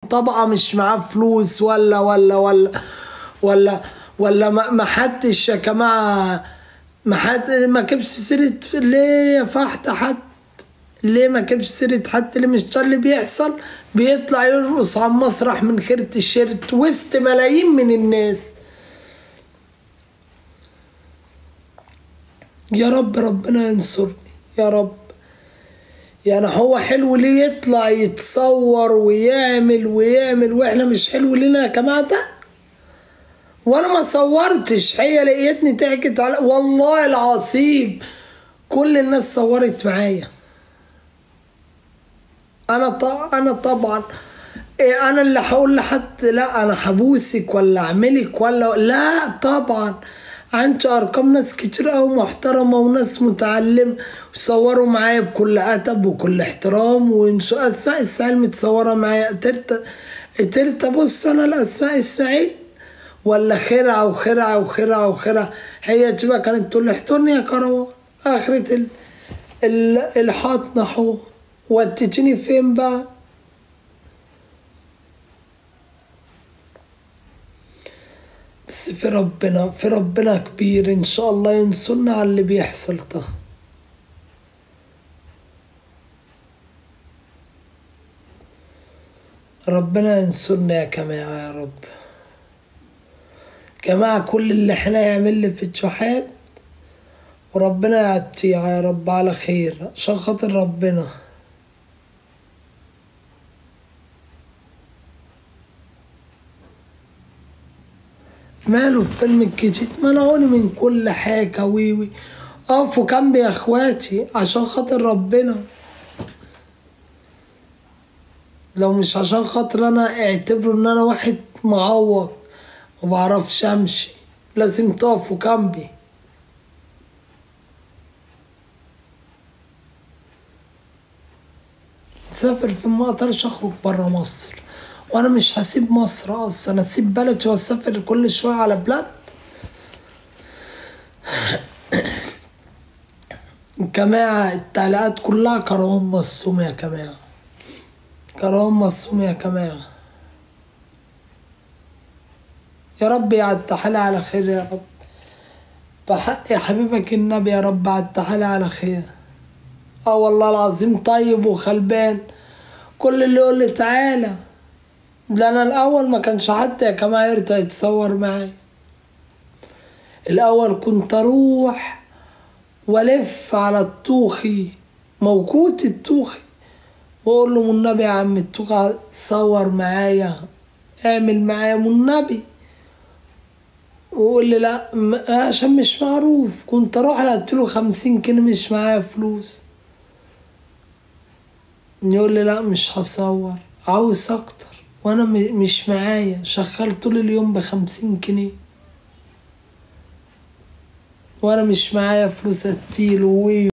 طبقة مش معاه فلوس ولا ولا ولا ولا ولا ما ما حدش يا جماعة ما حد ما جابش سيرة ليه يا فحت حد ليه ما جابش سيرة حد ليه مش ده اللي بيحصل بيطلع يرقص على المسرح من خيرة الشيرت وسط ملايين من الناس يا رب ربنا ينصرني يا رب يعني هو حلو ليه يطلع يتصور ويعمل ويعمل واحنا مش حلو لنا يا جماعه ده وانا ما صورتش هي لقيتني ضحكت على والله العظيم كل الناس صورت معايا انا ط... انا طبعا إيه انا اللي هقول لحد لا انا هبوسك ولا اعملك ولا لا طبعا عندي ارقام ناس كتير قوي محترمه وناس متعلمه وصوروا معايا بكل ادب وكل احترام وانشاء اسماء اسماعيل متصوره معايا قدرت قدرت ابص انا لاسماء اسماعيل ولا خرعه وخرعه وخرعه وخرعه هي تبقى كانت تقول لي احترني يا كروان اخرة ال... ال... الحاطنة حو وديتني فين بقى بس في ربنا في ربنا كبير ان شاء الله ينصرنا على اللي بيحصل ده ربنا ينصرنا يا جماعة يا رب جماعة كل اللي احنا يعمل لي فتوحات وربنا يعطيها يا رب على خير عشان خاطر ربنا ماله الفيلم الجديد منعوني من كل حاجة ويوي اقفوا جنبي يا اخواتي عشان خاطر ربنا لو مش عشان خاطر انا اعتبروا ان انا واحد معوق ومبعرفش امشي لازم تقفوا جنبي تسافر في ما اقدرش اخرج برا مصر وانا مش هسيب مصر اصلا اسيب بلدي واسافر كل شويه على بلاد جماعة التعليقات كلها كروان مصوم يا جماعة كروان مصوم يا جماعة يا رب يعدي حالي على خير يا رب بحق يا حبيبك النبي يا رب عدي حالي على خير اه والله العظيم طيب وخلبان كل اللي يقول لي تعالى ده انا الاول ما كانش حد يا جماعه يرضى يتصور معايا الاول كنت اروح والف على الطوخي موجود الطوخي واقول له والنبي يا عم الطوخي صور معايا اعمل معايا والنبي ويقول لي لا م- عشان مش معروف كنت اروح قلت له خمسين جنيه مش معايا فلوس يقول لي لا مش هصور عاوز اكتر وانا م- مش معايا شغال طول اليوم بخمسين جنيه وانا مش معايا فلوس اديله وي